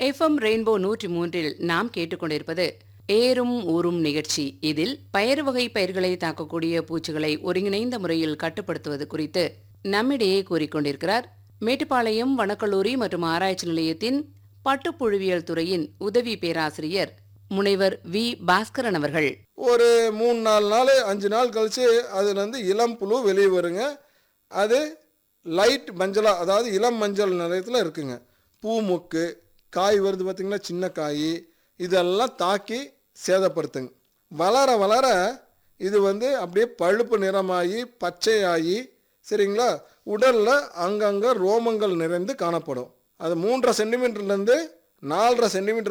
FM rainbow நூற்றி மூன்றில் நாம் கேட்டுக்கொண்டிருப்பது ஏறும் ஊறும் நிகழ்ச்சி இதில் பயறு வகை பயிர்களை தாக்கக்கூடிய பூச்சிகளை ஒருங்கிணைந்த முறையில் கட்டுப்படுத்துவது குறித்து நம்மிடையே கூறிக்கொண்டிருக்கிறார் மேட்டுப்பாளையம் வனக்கல்லூரி மற்றும் ஆராய்ச்சி நிலையத்தின் பட்டுப்புழுவியல் துறையின் உதவி பேராசிரியர் முனைவர் வி பாஸ்கரன் அவர்கள் ஒரு மூணு நாலு நாள் அஞ்சு நாள் கழித்து அதுலேருந்து இளம் புழு வெளியே வருங்க அது லைட் மஞ்சளா அதாவது இளம் மஞ்சள் நிலையத்தில் இருக்குங்க பூ மொக்கு காய் வருது பார்த்திங்கன்னா சின்ன காய் இதெல்லாம் தாக்கி சேதப்படுத்துங்க வளர வளர இது வந்து அப்படியே பழுப்பு நிறமாகி பச்சையாகி சரிங்களா உடலில் அங்கங்கே ரோமங்கள் நிறைந்து காணப்படும் அது மூன்றரை சென்டிமீட்டர்லேருந்து நாலரை சென்டிமீட்டர்